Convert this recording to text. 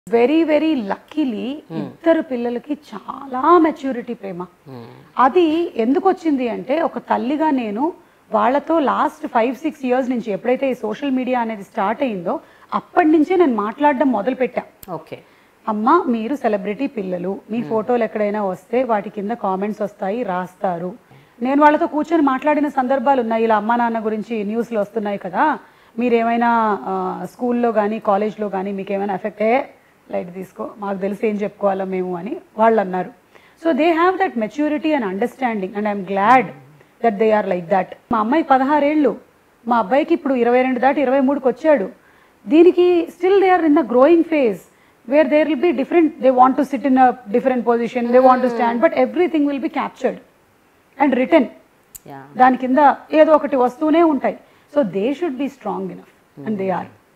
very very luckily ఇద్దరు పిల్లలకి చాలా మెచ్యూరిటీ ప్రేమ అది ఎందుకు వచ్చింది అంటే ఒక తల్లిగా నేను వాళ్ళతో లాస్ట్ ఫైవ్ సిక్స్ ఇయర్స్ నుంచి ఎప్పుడైతే ఈ సోషల్ మీడియా అనేది స్టార్ట్ అయిందో అప్పటి నుంచే నేను మాట్లాడడం మొదలు పెట్టా ఓకే అమ్మ మీరు సెలబ్రిటీ పిల్లలు మీ ఫోటోలు ఎక్కడైనా వస్తే వాటి కింద కామెంట్స్ వస్తాయి రాస్తారు నేను వాళ్ళతో కూర్చొని మాట్లాడిన సందర్భాలు ఉన్నాయి ఇలా అమ్మా నాన్న గురించి న్యూస్లో వస్తున్నాయి కదా మీరేమైనా ఆ, స్కూల్లో కానీ కాలేజ్లో కానీ మీకు ఏమైనా ఎఫెక్ట్ ఏ లైట్ తీసుకో మాకు తెలిసి ఏం చెప్పుకోవాలో మేము అని వాళ్ళు అన్నారు so they have that maturity and understanding and I'm glad that they are like that మా అమ్మాయి పదహారేళ్ళు మా అబ్బాయికి ఇప్పుడు ఇరవై రెండు దాటి ఇరవై మూడుకి వచ్చాడు దీనికి still they are in the growing phase where there will be different they want to sit in a different position they want to stand but everything will be captured and return yeah దాని కింద ఏదో ఒకటి వస్తూనే ఉంటాయి so they should be strong enough and they are